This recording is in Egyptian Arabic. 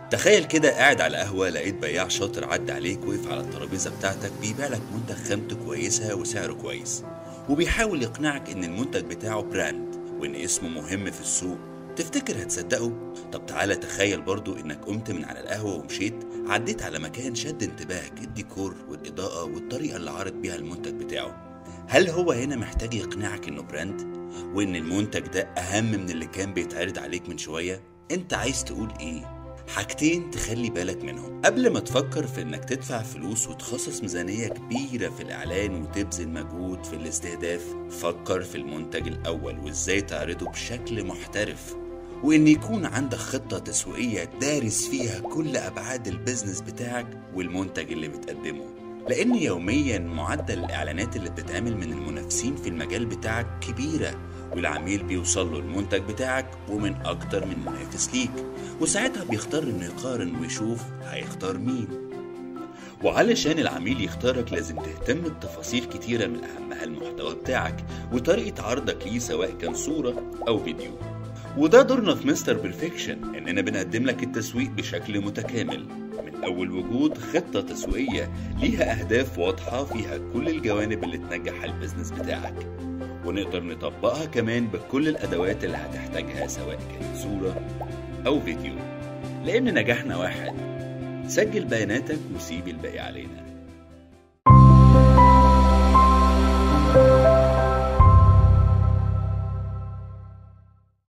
تخيل كده قاعد على قهوة لقيت بياع شاطر عدى عليك وقف على الترابيزة بتاعتك بيبيع لك منتج خامته كويسة وسعره كويس وبيحاول يقنعك إن المنتج بتاعه براند وإن اسمه مهم في السوق تفتكر هتصدقه؟ طب تعالى تخيل برضو إنك قمت من على القهوة ومشيت عديت على مكان شد انتباهك الديكور والإضاءة والطريقة اللي عرض بيها المنتج بتاعه هل هو هنا محتاج يقنعك إنه براند؟ وإن المنتج ده أهم من اللي كان بيتعرض عليك من شوية؟ أنت عايز تقول إيه؟ حاجتين تخلي بالك منهم قبل ما تفكر في انك تدفع فلوس وتخصص ميزانية كبيرة في الاعلان وتبذل مجهود في الاستهداف فكر في المنتج الاول وازاي تعرضه بشكل محترف وان يكون عندك خطة تسويقية دارس فيها كل ابعاد البيزنس بتاعك والمنتج اللي بتقدمه لان يوميا معدل الاعلانات اللي بتتعمل من المنافسين في المجال بتاعك كبيره والعميل بيوصل له المنتج بتاعك ومن أكتر من منافس ليك وساعتها بيختار إنه يقارن ويشوف هيختار مين وعلشان العميل يختارك لازم تهتم بتفاصيل كتيرة من أهمها المحتوى بتاعك وطريقة عرضك ليه سواء كان صورة أو فيديو وده دورنا في مستر بيرفكشن إننا بنقدم لك التسويق بشكل متكامل من أول وجود خطة تسويقية ليها أهداف واضحة فيها كل الجوانب اللي تنجح البيزنس بتاعك ونقدر نطبقها كمان بكل الأدوات اللي هتحتاجها سواء كانت صورة أو فيديو لأن نجاحنا واحد سجل بياناتك وسيب الباقي علينا